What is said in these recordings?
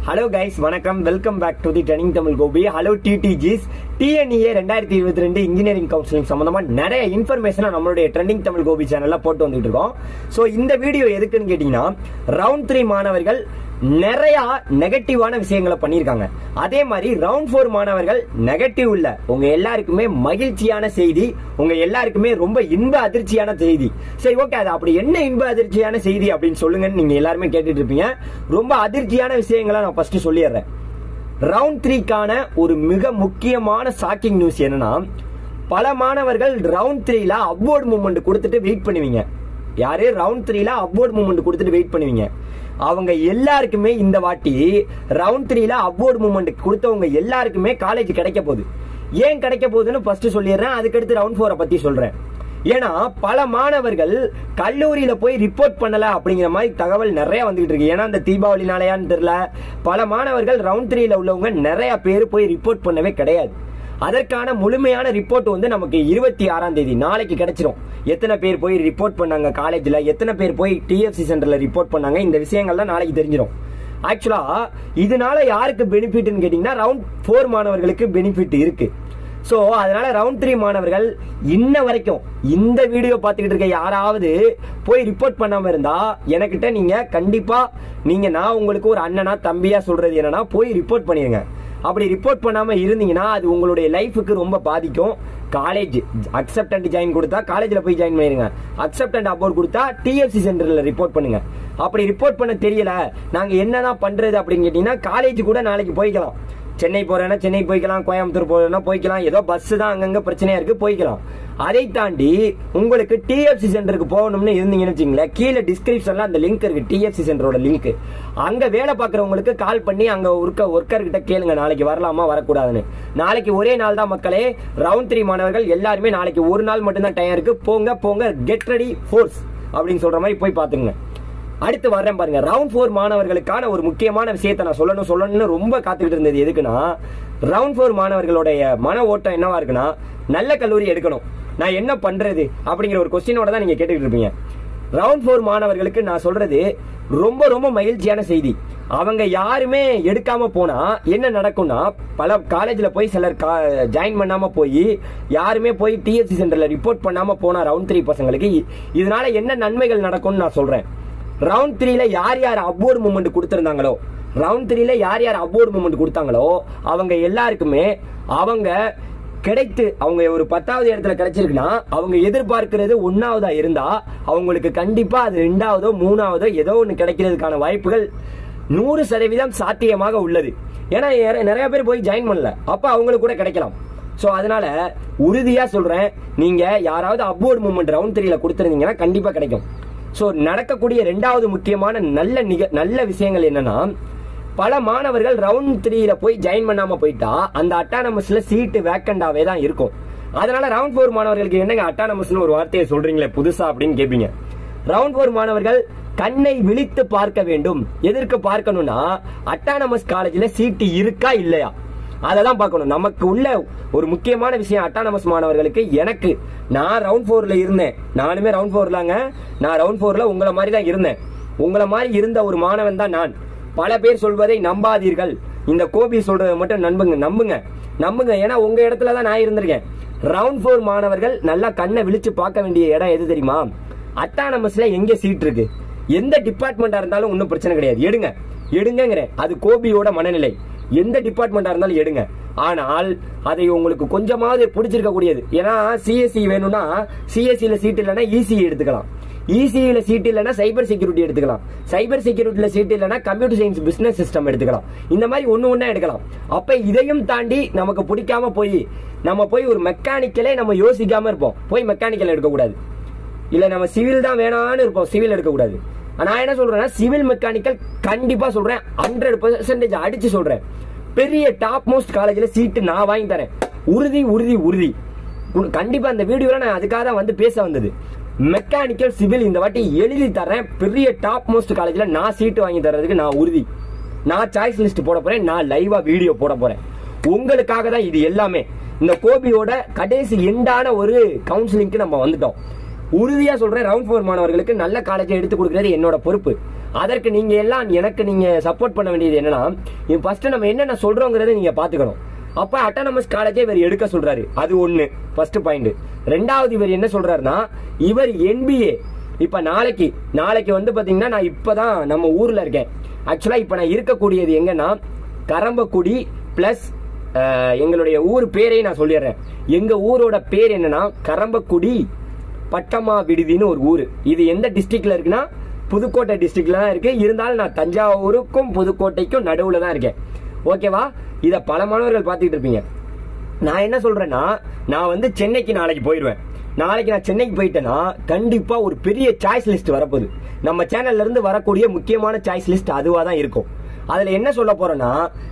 hello guys வணக்கம் welcome back to the training Tamil Gopi hello டிடிஜிஸ் TNEA ரெண்டாயிரத்தி இருபத்தி ரெண்டு இன்ஜினியரிங் கவுன்சிலிங் சம்பந்தமா நிறைய இன்ஃபர்மேஷனை நம்மளுடைய ட்ரெண்டிங் தமிழ் கோபி சேனல்ல போட்டு வந்துட்டு இருக்கோம் ஸோ இந்த வீடியோ எதுக்குன்னு கேட்டீங்கன்னா ரவுண்ட் த்ரீ மாணவர்கள் நிறைய நெகட்டிவான விஷயங்களை பண்ணியிருக்காங்க அதே மாதிரி ரவுண்ட் ஃபோர் மாணவர்கள் நெகட்டிவ் இல்ல உங்க எல்லாருக்குமே மகிழ்ச்சியான செய்தி உங்க எல்லாருக்குமே ரொம்ப இன்ப அதிர்ச்சியான செய்தி சரி ஓகே அது அப்படி என்ன இன்ப அதிர்ச்சியான செய்தி அப்படின்னு சொல்லுங்கன்னு நீங்க எல்லாருமே கேட்டுட்டு இருப்பீங்க ரொம்ப அதிர்ச்சியான விஷயங்களை நான் ஃபர்ஸ்ட் சொல்லிடுறேன் ரவுண்ட் த்ரீக்கான ஒரு மிக முக்கியமான ஷாக்கிங் நியூஸ் என்னன்னா பல மாணவர்கள் ரவுண்ட் த்ரீல அப்வோர்ட் மூவ்மெண்ட் கொடுத்துட்டு வெயிட் பண்ணுவீங்க யாரு ரவுண்ட் த்ரீல அப்வோர்ட் மூவ்மெண்ட் கொடுத்துட்டு வெயிட் பண்ணுவீங்க அவங்க எல்லாருக்குமே இந்த வாட்டி ரவுண்ட் த்ரீல அப்வோர்ட் மூவ்மெண்ட் கொடுத்தவங்க எல்லாருக்குமே காலேஜ் கிடைக்க போகுது ஏன் கிடைக்க போகுதுன்னு ஃபர்ஸ்ட் சொல்லிடுறேன் அதுக்கடுத்து ரவுண்ட் ஃபோரை பத்தி சொல்றேன் ஏன்னா பல மாணவர்கள் கல்லூரியில போய் ரிப்போர்ட் பண்ணல அப்படிங்கிற மாதிரி தகவல் நிறைய வந்துகிட்டு இருக்கு ஏன்னா இந்த தீபாவளி நாளையான்னு தெரியல பல மாணவர்கள் ரவுண்ட் த்ரீல உள்ளவங்க நிறைய பேர் போய் ரிப்போர்ட் பண்ணவே கிடையாது அதற்கான முழுமையான ரிப்போர்ட் வந்து நமக்கு இருபத்தி ஆறாம் தேதி நாளைக்கு கிடைச்சிரும் எத்தனை பேர் போய் ரிப்போர்ட் பண்ணாங்க காலேஜ்ல எத்தனை பேர் போய் டிஎஃப்சி சென்டர்ல ரிப்போர்ட் பண்ணாங்க இந்த விஷயங்கள்லாம் நாளைக்கு தெரிஞ்சிடும் ஆக்சுவலா இதனால யாருக்கு பெனிஃபிட்னு கேட்டீங்கன்னா ரவுண்ட் ஃபோர் மாணவர்களுக்கு பெனிஃபிட் இருக்கு சோ அதனால ரவுண்ட் த்ரீ மாணவர்கள் இன்ன வரைக்கும் இந்த வீடியோ பார்த்துக்கிட்டு இருக்க யாராவது போய் ரிப்போர்ட் பண்ணாம இருந்தா எனக்கிட்ட நீங்க கண்டிப்பா நீங்க நான் உங்களுக்கு ஒரு அண்ணனா தம்பியா சொல்றது என்னன்னா போய் ரிப்போர்ட் பண்ணிருங்க அப்படி ரிப்போர்ட் பண்ணாம இருந்தீங்கன்னா அது உங்களுடைய லைஃபுக்கு ரொம்ப பாதிக்கும் காலேஜ் அக்செப்ட் அண்ட் ஜாயின் கொடுத்தா காலேஜ்ல போய் ஜாயின் பண்ணிருங்க அக்செப்ட் அண்ட் அபோர்ட் கொடுத்தா டிஎஃப்சி சென்டர்ல ரிப்போர்ட் பண்ணுங்க அப்படி ரிப்போர்ட் பண்ண தெரியல நாங்க என்னதான் பண்றது அப்படின்னு கேட்டீங்கன்னா காலேஜ் கூட நாளைக்கு போய்க்கலாம் சென்னை போறேன்னா சென்னை போய்க்கலாம் கோயம்புத்தூர் போறேன்னா போய்க்கலாம் ஏதோ பஸ் தான் அங்கங்க பிரச்சனையா இருக்கு போய்க்கலாம் அதை தாண்டி உங்களுக்கு டிஎஃப்சி சென்டருக்கு போகணும்னு இருந்தீங்கன்னு வச்சுங்களேன் கீழே டிஸ்கிரிப்ஷன்ல அந்த லிங்க் இருக்கு டிஎஃப்சி சென்டரோட லிங்க் அங்க வேலை பார்க்குறவங்களுக்கு கால் பண்ணி அங்க ஒர்க்க ஒர்க்கர் கிட்ட கேளுங்க நாளைக்கு வரலாமா வரக்கூடாதுன்னு நாளைக்கு ஒரே நாள் தான் மக்களே ரவுண்ட் த்ரீ மாணவர்கள் எல்லாருமே நாளைக்கு ஒரு நாள் மட்டும்தான் டைம் இருக்கு போங்க போங்க கெட் ரெடி ஃபோர்ஸ் அப்படின்னு சொல்ற மாதிரி போய் பாத்துங்க அடுத்து வர்றேன் பாருங்க ரவுண்ட் ஃபோர் மாணவர்களுக்கான ஒரு முக்கியமான விஷயத்தை நான் சொல்லணும் சொல்லணும்னு ரொம்ப காத்துக்கிட்டு இருந்தது எதுக்குன்னா ரவுண்ட் ஃபோர் மாணவர்களுடைய மன ஓட்டம் என்னவா இருக்குன்னா நல்ல கல்லூரி எடுக்கணும் நான் என்ன பண்றது அப்படிங்கிற ஒரு கொஸ்டினோட தான் நீங்க கேட்டுக்கிட்டு இருப்பீங்க ரவுண்ட் ஃபோர் மாணவர்களுக்கு நான் சொல்றது ரொம்ப ரொம்ப மகிழ்ச்சியான செய்தி அவங்க யாருமே எடுக்காம போனா என்ன நடக்கும்னா பல காலேஜ்ல போய் சிலர் ஜாயின் பண்ணாம போய் யாருமே போய் டிஎஃப்சி சென்டர்ல ரிப்போர்ட் பண்ணாம போனா ரவுண்ட் த்ரீ பசங்களுக்கு இ- இதனால என்ன நன்மைகள் நடக்கும்னு நான் சொல்றேன் ரவுண்ட் த்ரீல யார் யார் அப்வோர்ட் மூமெண்ட் கொடுத்திருந்தாங்களோ ரவுண்ட் த்ரீல யார் யார் அப்வோர்ட் மூமெண்ட் கொடுத்தாங்களோ அவங்க எல்லாருக்குமே அவங்க கிடைத்து அவங்க ஒரு பத்தாவது இடத்துல கிடைச்சிருக்குன்னா அவங்க எதிர்பார்க்கிறது ஒன்னாவதா இருந்தா அவங்களுக்கு கண்டிப்பா அது ரெண்டாவதோ மூணாவதோ ஏதோ ஒன்று கிடைக்கிறதுக்கான வாய்ப்புகள் நூறு சதவீதம் சாத்தியமாக உள்ளது ஏன்னா நிறைய- நிறைய பேர் போய் ஜாயின் பண்ணல அப்ப அவங்களுக்கு கூட கிடைக்கலாம் சோ அதனால உறுதியா சொல்றேன் நீங்க யாராவது அப்வோர்ட் மூமெண்ட் ரவுண்ட் த்ரீல கொடுத்துருந்தீங்கன்னா கண்டிப்பா கிடைக்கும் சோ நடக்கக்கூடிய ரெண்டாவது முக்கியமான நல்ல நிக நல்ல விஷயங்கள் என்னன்னா பல மாணவர்கள் ரவுண்ட் த்ரீல போய் ஜாயின் பண்ணாம போயிட்டா அந்த அட்டானமஸ்ல சீட்டு வேக்கண்டாவே தான் இருக்கும் அதனால ரவுண்ட் ஃபோர் மாணவர்களுக்கு என்னங்க அட்டானமஸ்னு ஒரு வார்த்தையை சொல்றீங்களே புதுசா அப்படின்னு கேட்பீங்க ரவுண்ட் ஃபோர் மாணவர்கள் கண்ணை விழித்து பார்க்க வேண்டும் எதற்கு பார்க்கணும்னா அட்டானமஸ் காலேஜ்ல சீட்டு இருக்கா இல்லையா அதெல்லாம் பார்க்கணும் நமக்கு உள்ள ஒரு முக்கியமான விஷயம் அட்டானமஸ் மாணவர்களுக்கு எனக்கு நான் ரவுண்ட் ஃபோர்ல இருந்தேன் நானுமே ரவுண்ட் ஃபோர்லாங்க நான் ரவுண்ட் ஃபோர்ல உங்களை மாதிரி தான் இருந்தேன் உங்களை மாதிரி இருந்த ஒரு மாணவன் தான் நான் பல பேர் சொல்வதை நம்பாதீர்கள் இந்த கோபி சொல்றதை மட்டும் நம்புங்க நம்புங்க நம்புங்க ஏன்னா உங்க இடத்துல தான் நான் இருந்திருக்கேன் ரவுண்ட் ஃபோர் மாணவர்கள் நல்லா கண்ணை விழிச்சு பார்க்க வேண்டிய இடம் எது தெரியுமா அட்டானமஸ்ல எங்க சீட் இருக்கு எந்த டிபார்ட்மெண்டா இருந்தாலும் ஒன்றும் பிரச்சனை கிடையாது எடுங்க எடுங்கங்கிறேன் அது கோபியோட மனநிலை எந்த டிபார்ட்மெண்டா இருந்தாலும் எடுங்க ஆனால் அதை உங்களுக்கு கொஞ்சமாவது பிடிச்சிருக்க கூடியது ஏன்னா சிஎஸ்சி வேணும்னா சிஎஸ்சியில சீட் இல்லைன்னா இசி எடுத்துக்கலாம் இசியில சீட் இல்லைன்னா சைபர் செக்யூரிட்டி எடுத்துக்கலாம் சைபர் செக்யூரிட்டில சீட் இல்லைன்னா கம்ப்யூட்டர் சயின்ஸ் பிசினஸ் சிஸ்டம் எடுத்துக்கலாம் இந்த மாதிரி ஒண்ணு ஒண்ணா எடுக்கலாம் அப்ப இதையும் தாண்டி நமக்கு பிடிக்காம போய் நம்ம போய் ஒரு மெக்கானிக்கலே நம்ம யோசிக்காம இருப்போம் போய் மெக்கானிக்கல் எடுக்கக்கூடாது இல்ல நம்ம சிவில் தான் வேணாம்னு இருப்போம் சிவில் எடுக்கக்கூடாது நான் என்ன சொல்றேன்னா சிவில் மெக்கானிக்கல் கண்டிப்பா சொல்றேன் ஹண்ட்ரட் பெர்சன்டேஜ் அடிச்சு சொல்றேன் பெரிய டாப் மோஸ்ட் காலேஜ்ல சீட்டு நான் வாங்கி தரேன் உறுதி உறுதி உறுதி உன் கண்டிப்பா அந்த வீடியோல நான் அதுக்காக தான் வந்து பேச வந்தது மெக்கானிக்கல் சிவில் இந்த வாட்டி எழுதி தரேன் பெரிய டாப் மோஸ்ட் காலேஜ்ல நான் சீட்டு வாங்கி தர்றதுக்கு நான் உறுதி நான் சாய்ஸ் லிஸ்ட் போட போறேன் நான் லைவா வீடியோ போட போறேன் உங்களுக்காக தான் இது எல்லாமே இந்த கோபியோட கடைசி எண்டான ஒரு கவுன்சிலிங்க்கு நம்ம வந்துட்டோம் உறுதியா சொல்றேன் ரவுண்ட் ஃபோர் மாணவர்களுக்கு நல்ல காலேஜை எடுத்து கொடுக்கறது என்னோட பொறுப்பு அதற்கு நீங்க எல்லாம் எனக்கு நீங்க சப்போர்ட் பண்ண வேண்டியது என்னன்னா ஃபர்ஸ்ட் நம்ம என்னென்ன சொல்றோங்கிறத நீங்க பாத்துக்கணும் அப்ப அட்டானமஸ் காலேஜே இவர் எடுக்க சொல்றாரு அது ஒண்ணு ஃபர்ஸ்ட் பாயிண்ட் ரெண்டாவது இவர் என்ன சொல்றாருன்னா இவர் என்பிஏ இப்ப நாளைக்கு நாளைக்கு வந்து பாத்தீங்கன்னா நான் இப்பதான் நம்ம ஊர்ல இருக்கேன் ஆக்சுவலா இப்ப நான் இருக்கக்கூடியது எங்கன்னா கரம்பக்குடி பிளஸ் எங்களுடைய ஊர் பேரையும் நான் சொல்லிடுறேன் எங்க ஊரோட பேர் என்னன்னா கரம்பக்குடி பட்டமா விடுதின்னு ஒரு ஊர் இது எந்த டிஸ்ட்ரிக்ட்ல இருக்குன்னா புதுக்கோட்டை டிஸ்ட்ரிக்ட்ல தான் இருக்கு இருந்தாலும் நான் தஞ்சாவூருக்கும் புதுக்கோட்டைக்கும் நடுவுல தான் இருக்கேன் ஓகேவா இத பல மாணவர்கள் பார்த்துக்கிட்டு இருப்பீங்க நான் என்ன சொல்றேன்னா நான் வந்து சென்னைக்கு நாளைக்கு போயிடுவேன் நாளைக்கு நான் சென்னைக்கு போயிட்டேன்னா கண்டிப்பா ஒரு பெரிய சாய்ஸ் லிஸ்ட் வரப்போகுது நம்ம சேனல்ல இருந்து வரக்கூடிய முக்கியமான சாய்ஸ் லிஸ்ட் அதுவா தான் இருக்கும் அதுல என்ன சொல்ல போறேன்னா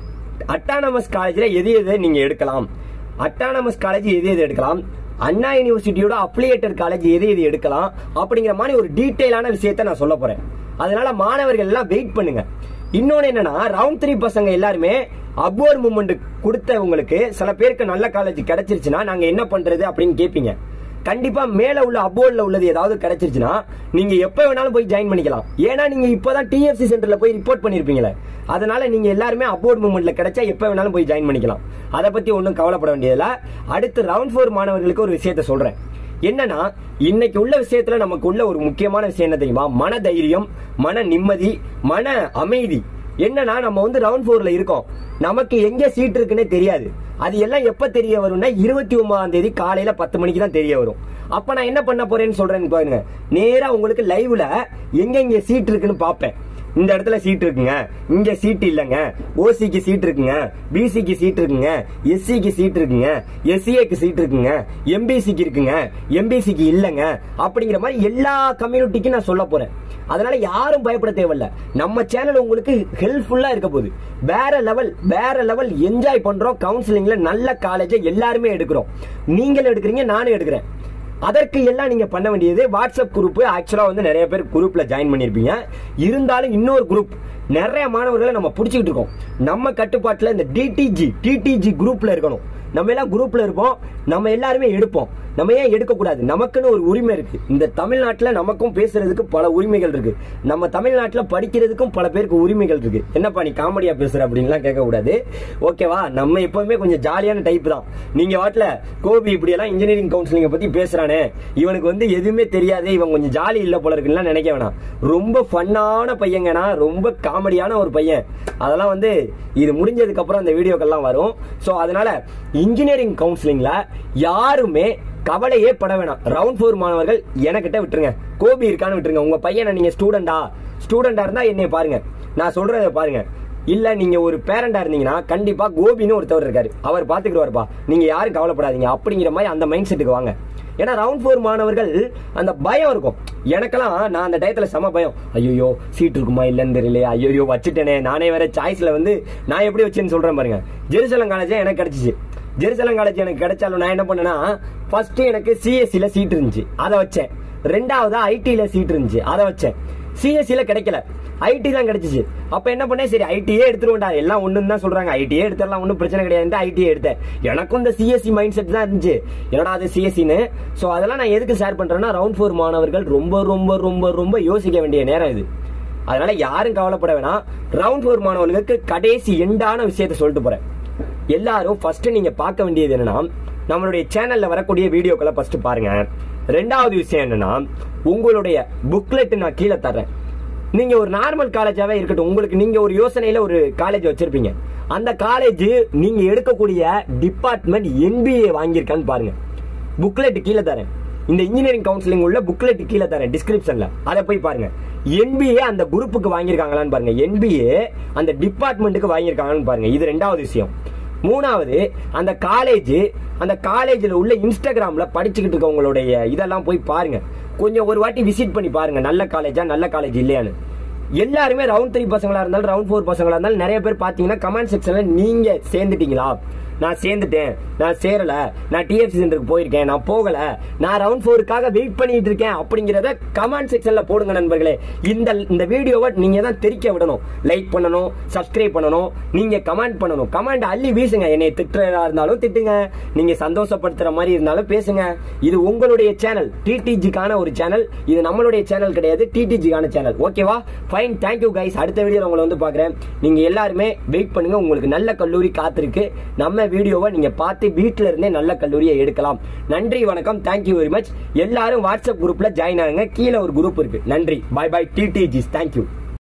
அட்டானமஸ் காலேஜ்ல எது எது நீங்க எடுக்கலாம் அட்டானமஸ் காலேஜ் எது எது எடுக்கலாம் அண்ணா யூனிவர்சிட்டியோட அப்ளியேட்டர் காலேஜ் எது எது எடுக்கலாம் அப்படிங்கிற மாதிரி ஒரு டீட்டெயிலான விஷயத்த நான் சொல்ல போறேன் அதனால மாணவர்கள் எல்லாம் வெயிட் பண்ணுங்க இன்னொன்னு என்னன்னா ரவுண்ட் த்ரீ பசங்க எல்லாருமே அப்வர்ட் மூமெண்ட் கொடுத்தவங்களுக்கு சில பேருக்கு நல்ல காலேஜ் கிடைச்சிருச்சுன்னா நாங்க என்ன பண்றது அப்படின்னு கேட்பீங்க கண்டிப்பா மேல உள்ள அபோர்ட்ல உள்ளது ஏதாவது கிடைச்சிருச்சுன்னா நீங்க எப்ப வேணாலும் போய் ஜாயின் பண்ணிக்கலாம் ஏன்னா நீங்க இப்பதான் டிஎஃப்சி சென்டர்ல போய் ரிப்போர்ட் பண்ணிருப்பீங்களே அதனால நீங்க எல்லாருமே அபோர்ட் மூமெண்ட்ல கிடைச்சா எப்ப வேணாலும் போய் ஜாயின் பண்ணிக்கலாம் அதை பத்தி ஒன்றும் கவலைப்பட வேண்டியதில்ல அடுத்து ரவுண்ட் ஃபோர் மாணவர்களுக்கு ஒரு விஷயத்த சொல்றேன் என்னன்னா இன்னைக்கு உள்ள விஷயத்துல நமக்கு உள்ள ஒரு முக்கியமான விஷயம் என்ன தெரியுமா மன தைரியம் மன நிம்மதி மன அமைதி என்னன்னா நம்ம வந்து ரவுண்ட் ஃபோர்ல இருக்கோம் நமக்கு எங்க சீட் இருக்குன்னே தெரியாது அது எல்லாம் எப்ப தெரிய வரும்னா இருபத்தி ஒன்பதாம் தேதி காலையில பத்து மணிக்கு தான் தெரிய வரும் அப்ப நான் என்ன பண்ண போறேன்னு சொல்றேன்னு பாருங்க நேரா உங்களுக்கு லைவ்ல எங்க இங்க சீட் இருக்குன்னு பாப்பேன் இந்த இடத்துல சீட் இருக்குங்க இங்க சீட் இல்லங்க ஓசிக்கு சீட் இருக்குங்க பிசிக்கு சீட் இருக்குங்க எஸ்சிக்கு சீட் இருக்குங்க எஸ்சிஏக்கு சீட் இருக்குங்க எம்பிசிக்கு இருக்குங்க எம்பிசிக்கு இல்லங்க அப்படிங்கிற மாதிரி எல்லா கம்யூனிட்டிக்கும் நான் சொல்ல போறேன் அதனால யாரும் பயப்பட தேவையில்ல நம்ம சேனல் உங்களுக்கு ஹெல்ப்ஃபுல்லா இருக்க போகுது வேற லெவல் வேற லெவல் என்ஜாய் பண்றோம் கவுன்சிலிங்ல நல்ல காலேஜை எல்லாருமே எடுக்கிறோம் நீங்களும் எடுக்கிறீங்க நானும் எடுக்கிறேன் அதற்கு எல்லாம் நீங்க பண்ண வேண்டியது வாட்ஸ்அப் குரூப் ஆக்சுவலா வந்து நிறைய பேர் குரூப்ல ஜாயின் பண்ணிருப்பீங்க இருந்தாலும் இன்னொரு குரூப் நிறைய மாணவர்களை நம்ம பிடிச்சிக்கிட்டு இருக்கோம் நம்ம கட்டுப்பாட்டுல இந்த டிடிஜி டிடிஜி குரூப்ல இருக்கணும் நம்ம எல்லாம் குரூப்ல இருப்போம் நம்ம எல்லாருமே எடுப்போம் நம்ம ஏன் எடுக்க கூடாது நமக்குன்னு ஒரு உரிமை இருக்கு இந்த தமிழ்நாட்டுல நமக்கும் பேசுறதுக்கு பல உரிமைகள் இருக்கு நம்ம தமிழ்நாட்டுல படிக்கிறதுக்கும் பல பேருக்கு உரிமைகள் இருக்கு என்னப்பா நீ காமெடியா பேசுற அப்படின்லாம் கேட்க கூடாது ஓகேவா நம்ம எப்பவுமே கொஞ்சம் ஜாலியான டைப் தான் நீங்க வாட்டில கோபி இப்படி எல்லாம் இன்ஜினியரிங் கவுன்சிலிங்க பத்தி பேசுறானே இவனுக்கு வந்து எதுவுமே தெரியாது இவன் கொஞ்சம் ஜாலி இல்ல போல இருக்குன்னு நினைக்க வேணாம் ரொம்ப ஃபன்னான பையங்கனா ரொம்ப காமெடியான ஒரு பையன் அதெல்லாம் வந்து இது முடிஞ்சதுக்கு அப்புறம் அந்த வீடியோக்கெல்லாம் வரும் சோ அதனால இன்ஜினியரிங் கவுன்சிலிங்ல யாருமே கவலையே பட வேணாம் ரவுண்ட் ஃபோர் மாணவர்கள் எனக்கிட்ட விட்டுருங்க கோபி இருக்கான்னு விட்டுருங்க உங்க பையனை நீங்க ஸ்டூடெண்டா ஸ்டூடெண்டா இருந்தா என்னைய பாருங்க நான் சொல்றத பாருங்க இல்ல நீங்க ஒரு பேரண்டா இருந்தீங்கன்னா கண்டிப்பா கோபின்னு ஒருத்தவர் இருக்காரு அவர் பாத்துக்கிடுவாருப்பா நீங்க யாரும் கவலைப்படாதீங்க அப்படிங்கிற மாதிரி அந்த மைண்ட் செட்டுக்கு வாங்க ஏன்னா ரவுண்ட் ஃபோர் மாணவர்கள் அந்த பயம் இருக்கும் எனக்கெல்லாம் நான் அந்த டயத்துல செம பயம் ஐயோ சீட் இருக்குமா இல்லன்னு தெரியல ஐயோ வச்சுட்டேனே நானே வேற சாய்ஸ்ல வந்து நான் எப்படி வச்சேன்னு சொல்றேன் பாருங்க ஜெருசலம் காலேஜ் எனக்கு கிடைச்சிச்சு ஜெருசலம் காலேஜ் எனக்கு கிடைச்சாலும் நான் என்ன பண்ணேன்னா ஃபர்ஸ்ட் எனக்கு சிஎஸ்சில சீட் இருந்துச்சு அதை வச்சேன் ரெண்டாவதா ஐடில சீட் இருந்துச்சு அதை வச்சேன் சிஎஸ்சில கிடைக்கல ஐடி தான் கிடைச்சிச்சு அப்ப என்ன பண்ணேன் சரி ஐடியே எடுத்துருவோம்டா எல்லாம் ஒண்ணுன்னு தான் சொல்றாங்க ஐடியே எடுத்துடலாம் ஒன்றும் பிரச்சனை கிடையாது ஐடியே எடுத்தேன் எனக்கும் இந்த சிஎஸ்சி மைண்ட் செட் தான் இருந்துச்சு என்னடா அது சிஎஸ்சின்னு ஸோ அதெல்லாம் நான் எதுக்கு ஷேர் பண்றேன்னா ரவுண்ட் ஃபோர் மாணவர்கள் ரொம்ப ரொம்ப ரொம்ப ரொம்ப யோசிக்க வேண்டிய நேரம் இது அதனால யாரும் கவலைப்பட வேணாம் ரவுண்ட் ஃபோர் மாணவர்களுக்கு கடைசி எண்டான விஷயத்த சொல்லிட்டு போறேன் எல்லாரும் ஃபர்ஸ்ட் நீங்க பார்க்க வேண்டியது என்னன்னா நம்மளுடைய சேனல்ல வரக்கூடிய வீடியோக்களை ஃபர்ஸ்ட் பாருங்க ரெண்டாவது விஷயம் என்னன்னா உங்களுடைய புக்லெட் நான் கீழே தர்றேன் நீங்க ஒரு நார்மல் காலேஜாவே இருக்கட்டும் உங்களுக்கு நீங்க ஒரு யோசனையில ஒரு காலேஜ் வச்சிருப்பீங்க அந்த காலேஜ் நீங்க எடுக்கக்கூடிய டிபார்ட்மெண்ட் என்பிஏ வாங்கியிருக்கான்னு பாருங்க புக்லெட் கீழே தரேன் இந்த இன்ஜினியரிங் கவுன்சிலிங் உள்ள புக்லெட் கீழே தரேன் டிஸ்கிரிப்ஷன்ல அதை போய் பாருங்க என்பிஏ அந்த குரூப்புக்கு வாங்கியிருக்காங்களான்னு பாருங்க என்பிஏ அந்த டிபார்ட்மெண்ட்டுக்கு வாங்கியிருக்காங்கன்னு பாருங்க இது ரெண்டாவது விஷயம் மூணாவது அந்த காலேஜ் அந்த காலேஜில் உள்ள இன்ஸ்டாகிராம்ல படிச்சுக்கிட்டு இருக்கவங்களுடைய இதெல்லாம் போய் பாருங்க கொஞ்சம் ஒரு வாட்டி விசிட் பண்ணி பாருங்க நல்ல காலேஜா நல்ல காலேஜ் இல்லையான்னு எல்லாருமே ரவுண்ட் த்ரீ பசங்களா இருந்தாலும் ரவுண்ட் ஃபோர் பசங்களா இருந்தாலும் நிறைய பேர் பாத்தீங்கன்னா கமெண்ட் செக்ஷன்ல நீங்க சேர்ந்துட்டீங்களா நான் சேர்ந்துட்டேன் நான் சேரல நான் டிஎஃப்சி சென்டருக்கு போயிருக்கேன் நான் போகல நான் ரவுண்ட் ஃபோருக்காக வெயிட் பண்ணிட்டு இருக்கேன் அப்படிங்கிறத கமெண்ட் செக்ஷன்ல போடுங்க நண்பர்களே இந்த இந்த வீடியோவை நீங்க தான் தெரிக்க விடணும் லைக் பண்ணணும் சப்ஸ்கிரைப் பண்ணணும் நீங்க கமெண்ட் பண்ணணும் கமெண்ட் அள்ளி வீசுங்க என்னை திட்டுறதா இருந்தாலும் திட்டுங்க நீங்க சந்தோஷப்படுத்துற மாதிரி இருந்தாலும் பேசுங்க இது உங்களுடைய சேனல் டிடிஜிக்கான ஒரு சேனல் இது நம்மளுடைய சேனல் கிடையாது டிடிஜிக்கான சேனல் ஓகேவா ஃபைன் தேங்க்யூ கைஸ் அடுத்த வீடியோல உங்களை வந்து பாக்குறேன் நீங்க எல்லாருமே வெயிட் பண்ணுங்க உங்களுக்கு நல்ல கல்லூரி காத்திருக்கு நம்ம வீடியோவை நீங்க பார்த்து வீட்டில இருந்தே நல்ல கல்லூரியை எடுக்கலாம் நன்றி வணக்கம் தேங்க்யூ வெரி மச் எல்லாரும் வாட்ஸ்அப் குரூப்ல ஜாயின் ஆகுங்க கீழே ஒரு குரூப் இருக்கு நன்றி பை பை டிடிஜிஸ் தேங்க்யூ